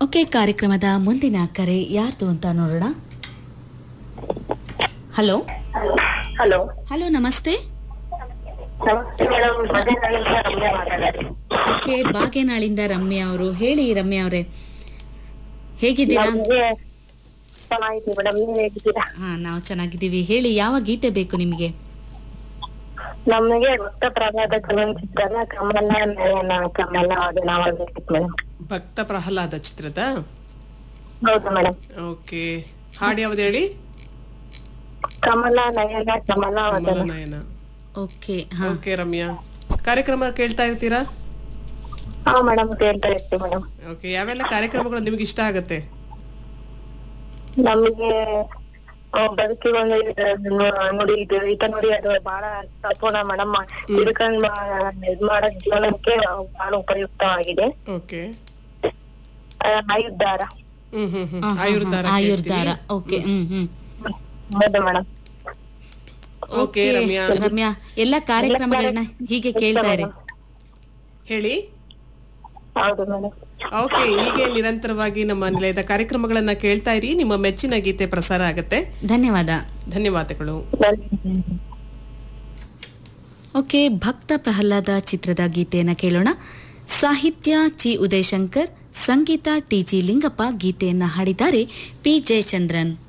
okay ಕಾರ್ಯಕ್ರಮದ ಮುಂದಿನ ಕರೆ ಯಾರ್ದು ಅಂತ ನೋಡೋಣ ಹಲೋ ಹಲೋ ಹಲೋ ನಮಸ್ತೆ ನಮಸ್ತೆ ಮೇಡಮ್ ಮಧ್ಯಾಹ್ನದಿಂದ ರಮ್ಯಾ ಮಾತಾಡೋದು ಓಕೆ ಬಾಗೇನಾಳಿಂದ ರಮ್ಯಾ ಅವರು ಹೇಳಿ ರಮ್ಯಾ ಅವರೇ ಹೇಗಿದ್ದೀರಾ ನಮ್ಗೆ ಚೆನ್ನಾಗಿದೆ ಮೇಡಮ್ ನೀವ್ ಹೇಗಿದ್ದೀರಾ ಹಾ ನಾವು ಚೆನ್ನಾಗಿದ್ದೀವಿ ಹೇಳಿ ಯಾವ ಗೀತೆ ಬೇಕು ನಿಮಗೆ ನಮಗೆ ಗೊತ್ತ ಪ್ರಭಾದ ಚಲನಚಿತ್ರದ ಕಮಲ ನಯನ ಕಮಲ ಅದು ನಾವು ಬೇಕಿತ್ತು ಮೇಡಮ್ ಭಕ್ತ ಪ್ರಹ್ಲಾದ ಚಿತ್ರದ ಹೌದು ಮೇಡಮ್ ಓಕೆ ಹಾಡು ಯಾವ್ದು ಹೇಳಿ ಕಮಲ ನಯನ ಕಮಲ ವದನ ನಯನ ಓಕೆ ಹಾ ಓಕೆ ರಮ್ಯಾ ಕಾರ್ಯಕ್ರಮ ಕೇಳ್ತಾ ಇರ್ತೀರಾ ಹಾ ಮೇಡಮ್ ಕೇಳ್ತಾ ಇರ್ತೀವಿ ಮೇಡಮ್ ಓಕೆ ಯಾವೆಲ್ಲ ಕಾರ್ಯಕ್ರಮಗಳು ನಿಮ್ಗೆ ಇಷ್ಟ ಆಗುತ್ತೆ ನಮಗೆ ಬದುಕಿಗೆ ಒಂದು ಇದು ನೋಡಿ ಇದು ಈತ ನೋಡಿ ಅದು ಬಹಳ ತಪ್ಪೋಣ ಮೇಡಮ್ ಇದಕ್ಕಂಡ್ ಇದ್ ಮಾಡೋ ಜೀವನಕ್ಕೆ ಬಹಳ ಉಪಯುಕ್ತವಾಗಿದೆ ಓಕೆ ಆ, ಆಯುರ್ದಾರ ಹ್ಮ್ ಹ್ಮ್ ಹ್ಮ್ ಹಾ, ಹಾ, ಹಾ, ಆಯುರ್ದಾರ ಆಯುರ್ದಾರ ಓಕೆ ಹ್ಮ್ ಹ್ಮ್ ಹೌದು ಮೇಡಮ್ ಓಕೆ ರಮ್ಯಾ ರಮ್ಯಾ ಎಲ್ಲ ಕಾರ್ಯಕ್ರಮಗಳನ್ನ ಹೀಗೆ ಕೇಳ್ತಾ ಇರಿ ಹೇಳಿ ಹೌದು ಮೇಡಮ್ ಓಕೆ ಹೀಗೆ ನಿರಂತರವಾಗಿ ನಮ್ಮ ನಿಲಯದ ಕಾರ್ಯಕ್ರಮಗಳನ್ನ ಕೇಳ್ತಾ ಇರಿ ನಿಮ್ಮ ಮೆಚ್ಚಿನ ಗೀತೆ ಪ್ರಸಾರ ಆಗತ್ತೆ ಧನ್ಯವಾದ ಧನ್ಯವಾದಗಳು ಓಕೆ ಭಕ್ತ ಪ್ರಹ್ಲಾದ ಚಿತ್ರದ ಗೀತೆಯನ್ನ ಕೇಳೋಣ ಸಾಹಿತ್ಯ ಚಿ ಉದಯಶಂಕರ್ ಸಂಗೀತ ಟಿ ಜಿ ಲಿಂಗಪ್ಪ ಗೀತೆಯನ್ನ ಹಾಡಿದ್ದಾರೆ ಪಿ ಜಯಚಂದ್ರನ್